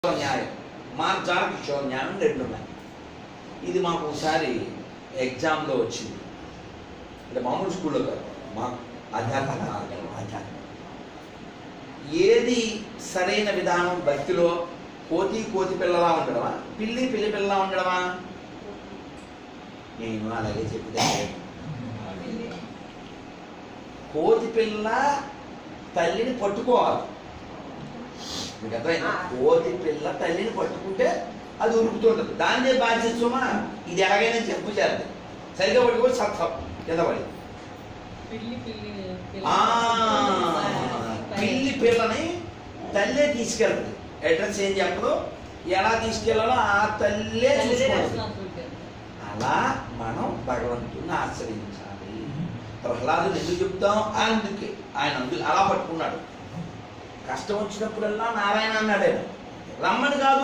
న్యాయం మార్జాలకు ఈశ్వర న్యాయం రెండు ఉన్నాయి ఇది మాకు ఒకసారి ఎగ్జామ్లో వచ్చింది అంటే మామూలు స్కూల్లో కాదు మా ఆధ్యాత్మిక మార్గంలో ఆధ్యాత్మిక ఏది సరైన విధానం భక్తిలో కోతి కోతి పిల్లలా ఉండడమా పిల్లి పిల్లి పిల్లలా ఉండడమా నేను అలాగే చెప్తే కోతి పిల్ల తల్లిని పట్టుకోవాలి మీకు అర్థమైందా కోతి పిల్ల తల్లిని పట్టుకుంటే అది ఉరుకుతుంటుంది దాన్నే బాధ్యతమా ఇది ఎలాగైనా చెప్పు చేద్దాం సరిగా పట్టుకొని సత్తం కింద పడి పిల్లి పిల్లి ఆ, పిల్లి పిల్లని తల్లే తీసుకెళ్తుంది అడ్రస్ ఏం చెప్పదు ఎలా తీసుకెళ్లాలో ఆ తల్లే చూసుకుంటుంది అలా మనం భగవంతుని ఆశ్రయించాలి ప్రహ్లాదుని ఎందుకు చెప్తాం అందుకే ఆయన అందుకు అలా పట్టుకున్నాడు కష్టం వచ్చినప్పుడల్లా నారాయణ అన్నాడు ఆయన రమ్మని కాదు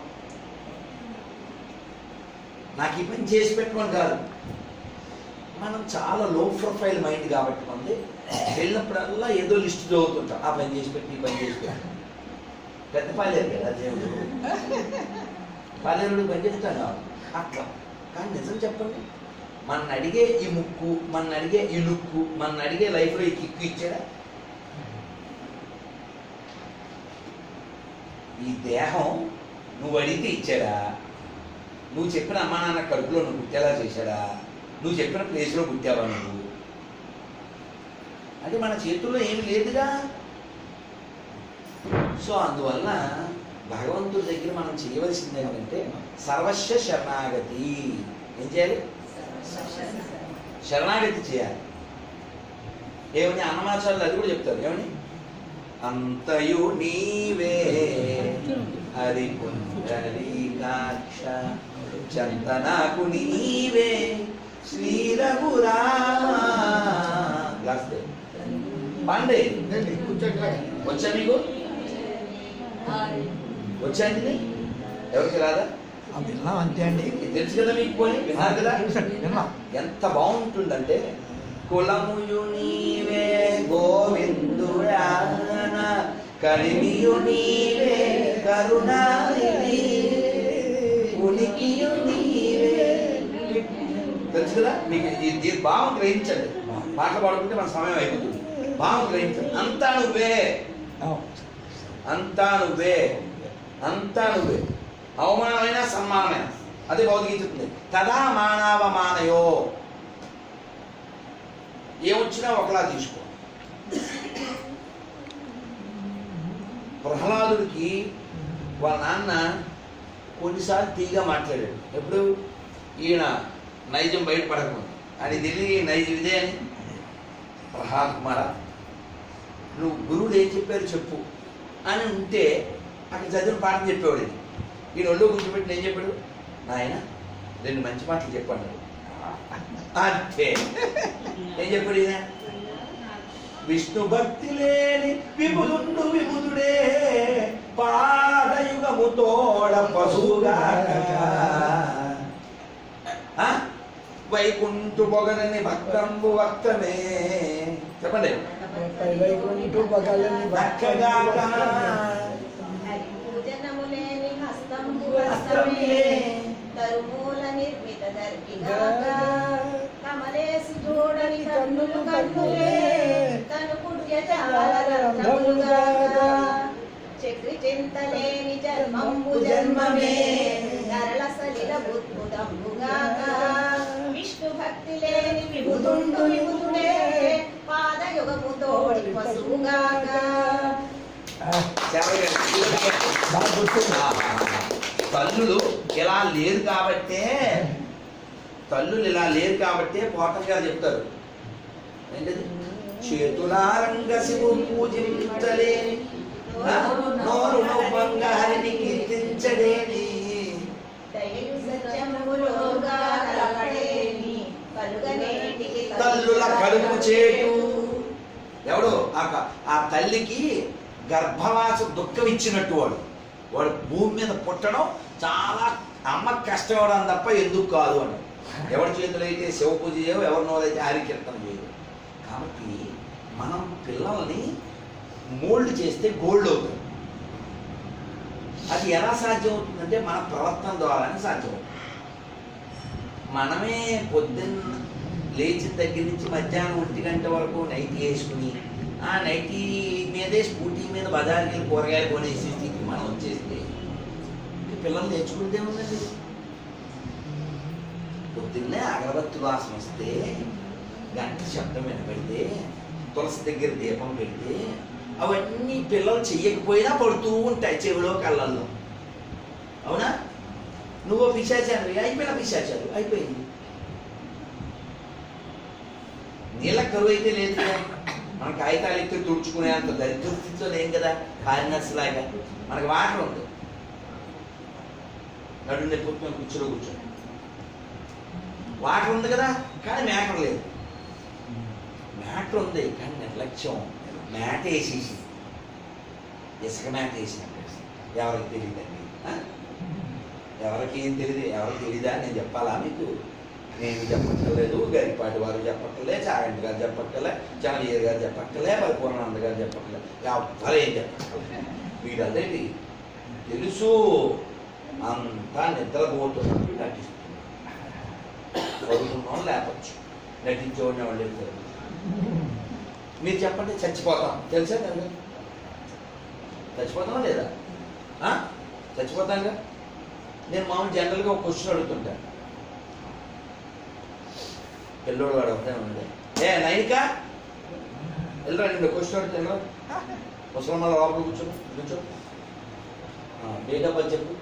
నాకు ఈ పని చేసి పెట్టమని కాదు మనం చాలా లో ప్రొఫైల్ మైండ్ కాబట్టి మనది వెళ్ళినప్పుడల్లా ఏదో లిస్ట్ చదువుతుంటాం ఆ పని చేసి పెట్టి ఈ పని చేసి పెట్టి పెద్ద పాలేరు కదా దేవుడు పాలేరుడు పని చెప్తాం కాదు అట్లా కానీ నిజం చెప్పండి మన అడిగే ఈ ముక్కు మన అడిగే ఈ లుక్కు మన అడిగే లైఫ్లో ఈ కిక్కు ఇచ్చాడా ఈ దేహం నువ్వు అడిగితే ఇచ్చాడా నువ్వు చెప్పిన అమ్మా నాన్న కడుపులో నువ్వు పుట్టేలా చేశాడా నువ్వు చెప్పిన ప్లేస్లో పుట్టావా నువ్వు అంటే మన చేతుల్లో ఏమి లేదుగా సో అందువల్ల భగవంతుడి దగ్గర మనం చేయవలసింది ఏంటంటే సర్వస్వ శరణాగతి ఏం చేయాలి శరణాగతి చేయాలి ఏమని అన్నమాచార్యులు అది కూడా చెప్తారు ఏమని అంతయు నీవే హరి పుండరీకాక్ష చంతనాకు నీవే శ్రీ రఘురామ గ్లాస్ దే. పాండే వచ్చా మీకు వచ్చా అండి ఎవరికి రాదా విన్నాం అంతే అండి ఇది తెలుసు కదా మీకు పోయి విన్నారు కదా తెలుసండి విన్నాం ఎంత బాగుంటుందంటే కులముయు నీవే గోవిందుడా కలిమియు నీవే కరుణానిధి ఉనికియు నీవే తెలుసు కదా మీకు ఇది ఇది బాగా గ్రహించండి పాటలు పాడుకుంటే మన సమయం అయిపోతుంది బాగా గ్రహించండి అంతా నువ్వే అంతా నువ్వే అంతా నువ్వే అవమానమైన సన్మానమైన అదే భౌతిక చెప్తుంది తదా మానవమానయో ఏమొచ్చినా ఒకలా తీసుకో ప్రహ్లాదుడికి వాళ్ళ నాన్న కొన్నిసార్లు తీగా మాట్లాడాడు ఎప్పుడు ఈయన నైజం బయటపడకముందు అని తెలియ నైజం ఇదే అని ప్రహ్లాద్ కుమార నువ్వు గురువులు ఏం చెప్పారు చెప్పు అని ఉంటే అక్కడ చదివిన పాఠం చెప్పేవాడు ఇది. ఈయన ఒళ్ళు కూర్చోబెట్టి ఏం చెప్పాడు నాయన రెండు మంచి మాటలు చెప్పాడు అంతే ఏం చెప్పాడు ఈయన విష్ణు భక్తి లేని విభుదుండు విభుదుడే పాదయుగము తోడ పశువుగా వైకుంఠు పొగరని భక్తంబు భక్తమే చెప్పండి వైకుంఠు పగలని భక్తగాక పూజనములేని హస్తంబు హస్తమే. హస్తమే తరుమూల నిర్మిత దర్పిగాక కమలేసి చూడని కన్నులు కన్నులే తను పుణ్యచారముగాక చక్రి చింతలేని జన్మంబు జన్మమే నరల సలిల బుద్భుతంబుగాక విష్ణు భక్తి లేని విభుతుండు విభుతుడే పాదయుగము తోడి పశువుగాక బాగా గుర్తుంది తల్లులు ఇలా లేరు కాబట్టే తల్లులు ఇలా లేరు కాబట్టే పోతన గారు చెప్తారు ఏంటది చేతులారంగ శివు పూజించలేని ఆ? నోరు నవ్వంగా హరిని కీర్తించలేని దయయు సత్యములోగా కలపడేని కలుగనేటికి తల్లుల కడుపు చేటు ఎవడు ఆ క- ఆ తల్లికి గర్భవాస దుఃఖం ఇచ్చినట్టు వాడు వాడు భూమి మీద పుట్టడం చాలా అమ్మ కష్టపడడం తప్ప ఎందుకు కాదు అని ఎవరి చేతులు అయితే శివ పూజ చేయవు ఎవరి నోరైతే హరికీర్తన చేయవు కాబట్టి మనం పిల్లల్ని మోల్డ్ చేస్తే గోల్డ్ అవుతుంది అది ఎలా సాధ్యం అవుతుందంటే మన ప్రవర్తన ద్వారానే సాధ్యం అవుతుంది మనమే పొద్దున్న లేచిన దగ్గర నుంచి మధ్యాహ్నం ఒంటి గంట వరకు నైటీ వేసుకుని ఆ నైటీ మీదే స్కూటీ మీద బజార్కి వెళ్ళి కూరగాయలు కొనేసి స్థితికి మనం వచ్చేస్తే ఇంక పిల్లలు నేర్చుకుంటే ఉందండి పొద్దున్నే అగరబత్తి వాసన వస్తే గంట శబ్దం వినపెడితే తులసి దగ్గర దీపం పెడితే అవన్నీ పిల్లలు చెయ్యకపోయినా పడుతూ ఉంటాయి చెవిలో కళ్ళల్లో అవునా నువ్వు పిశాచాలు అయిపోయిన పిశాచాలు అయిపోయింది నీళ్ళ కరువు అయితే లేదు కదా మన కాగితాలు ఎత్తి తుడుచుకునే అంత దరిద్ర స్థితిలో లేం కదా కారినర్స్ లాగా మనకి వాటర్ ఉంది నడు నొప్పి మేము కూర్చోలో కూర్చోండి వాటర్ ఉంది కదా కానీ మ్యాటర్ లేదు మ్యాటర్ ఉంది కానీ నిర్లక్ష్యం మ్యాట్ వేసేసి ఇసుక మ్యాట్ వేసినట్టు ఎవరికి తెలియదండి ఆ? ఎవరికి ఏం తెలియదు ఎవరికి తెలీదా నేను చెప్పాలా మీకు నేను చెప్పక్కర్లేదు గరిపాటి వారు చెప్పక్కర్లే చాగంటి గారు చెప్పక్కర్లే చనవీర్ గారు చెప్పక్కర్లే పరిపూర్ణానంద గారు చెప్పక్కర్లే ఎవ్వరు ఏం చెప్పక్కర్లే వీడల్లేది తెలుసు అంతా నిద్రపోతున్నట్టు నటిస్తున్నారు చదువుకున్నవాళ్ళు లేపచ్చు నటించేవాడిని వాళ్ళు చెప్తారు మీరు చెప్పండి చచ్చిపోతాం తెలుసా కదా చచ్చిపోతామా లేదా ఆ? చచ్చిపోతాంగా నేను మామూలు జనరల్గా ఒక క్వశ్చన్ అడుగుతుంటాను పిల్లోడు వాడు ఒకటే ఉంది ఏ నైనికా వెళ్ళరా నేను క్వశ్చన్ అడుగుతాను ముసలమ్మ లోపల కూర్చో కూర్చో డేట్ ఆఫ్ బర్త్ చెప్పు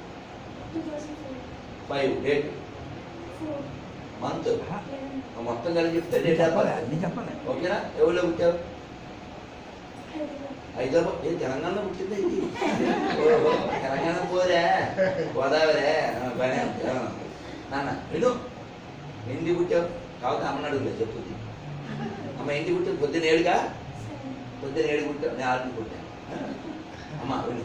ఫైవ్ డేట్ మంత్ మొత్తం కలిసి చెప్తే డేట్ ఆఫ్ చెప్పాలి బర్త్ అన్ని చెప్పాలి ఓకేనా ఎవరిలో పుట్టావు హైదరాబాద్ ఏ తెలంగాణలో పుట్టిందా ఇది ఓహో, తెలంగాణ పోరే గోదావరి ఆ, బానే ఉంది. ఆ. నాన్న విను ఎండి పుట్టావు కాబట్టి అమ్మని అడుగులే చెప్పుద్ది అమ్మ ఎండి పుట్టావు పొద్దున ఏడుగా పొద్దున ఏడు పుట్టావు నేను ఆరు పుట్టాను అమ్మ విను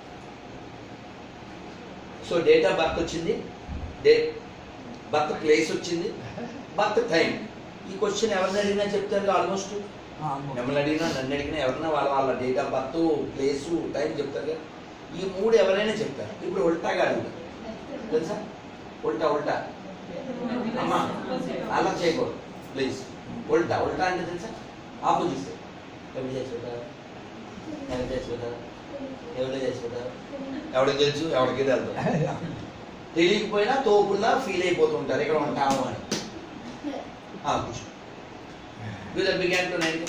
సో డేట్ ఆఫ్ బర్త్ వచ్చింది డేట్ బర్త్ ప్లేస్ వచ్చింది బర్త్ టైం ఈ క్వశ్చన్ ఎవరిని అడిగినా చెప్తారు ఆల్మోస్ట్ మిమ్మల్ని అడిగినా నన్ను అడిగినా ఎవరైనా వాళ్ళ వాళ్ళ date of birth place time చెప్తారు కదా ఈ మూడు ఎవరైనా చెప్తారు ఇప్పుడు ఉల్టాగా అడుగుతారు తెలుసా ఉల్టా ఉల్టా అమ్మా అలా చేయకూడదు ప్లీజ్ ఉల్టా ఉల్టా అంటే తెలుసా ఆపోజిట్ ఎవరు చేసిపోతారు ఎవరు చేసిపోతారు ఎవరు చేసిపోతారు ఎవరికి తెలుసు ఎవరికి తెలుసు తెలియకపోయినా తోపుల్లా ఫీల్ అయిపోతుంటారు ఇక్కడ ఉంటాము అని ఆ, కూర్చో వీళ్ళ బిగాన్ టు నైన్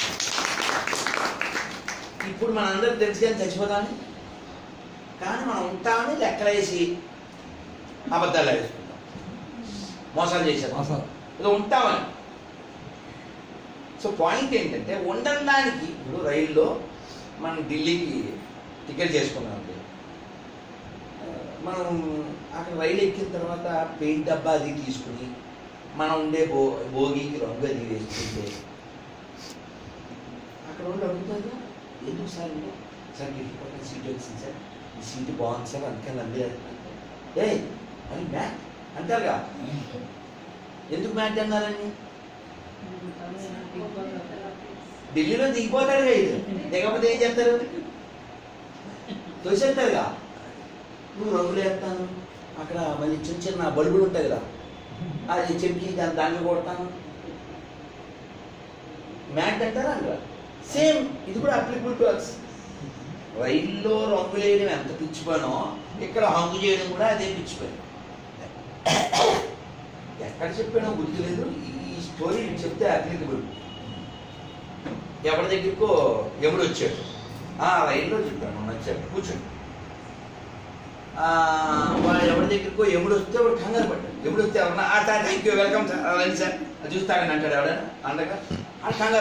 ఇప్పుడు మనందరం తెలుసు కానీ చచ్చిపోతామని కానీ మనం ఉంటామని లెక్కలేసి అబద్ధాలు వేసుకుంటాం మోసాలు చేసేది మోసాలు. ఏదో ఉంటామని సో పాయింట్ ఏంటంటే ఉండడానికి ఇప్పుడు రైల్లో మనం ఢిల్లీకి టికెట్ చేసుకున్నాం అండి మనం అక్కడ రైలు ఎక్కిన తర్వాత పెయింట్ డబ్బా అది తీసుకుని మనం ఉండే బో భోగికి రంగు అది వేసుకుంటే అక్కడ ఉండి అడుగుతుంది ఎందుకు సార్ అంటే సార్ గిఫ్ట్ పక్కన సీట్ వచ్చింది సార్ ఈ సీట్ బాగుంది సార్ అందుకని నంది ఏ అది మ్యాట్ అంటారుగా ఎందుకు మ్యాట్ అన్నారని ఢిల్లీలో దిగిపోతాడుగా ఇది దిగకపోతే ఏం చేస్తారు తోసేస్తారుగా నువ్వు రంగులు వేస్తాను అక్కడ మళ్ళీ చిన్న చిన్న బల్బులు ఉంటాయి కదా అది చెంకి దాని దాన్ని కొడతాను మ్యాట్ అంటారా అక్కడ సేమ్ ఇది కూడా అప్లికబుల్ టు అస్ రైల్లో రంగులు వేయడం ఎంత పిచ్చిపోయానో ఇక్కడ హంగు చేయడం కూడా అదే పిచ్చిపోయాను ఎక్కడ చెప్పానో గుర్తులేదు ఈ స్టోరీ చెప్తే అప్లికబుల్ ఎవరి దగ్గరకో ఎవడు వచ్చాడు ఆ రైల్లో చెప్పాను నచ్చాడు కూర్చోండి ఆ, వాడు ఎవరి దగ్గరకో ఎముడు వస్తే వాడు కంగారు పడ్డాడు ఎముడు వస్తే ఎవరన్నా థ్యాంక్ యూ వెల్కమ్ సార్ రండి సార్ అది చూస్తాడని అంటాడు ఎవడైనా అందగా ఆ కంగారు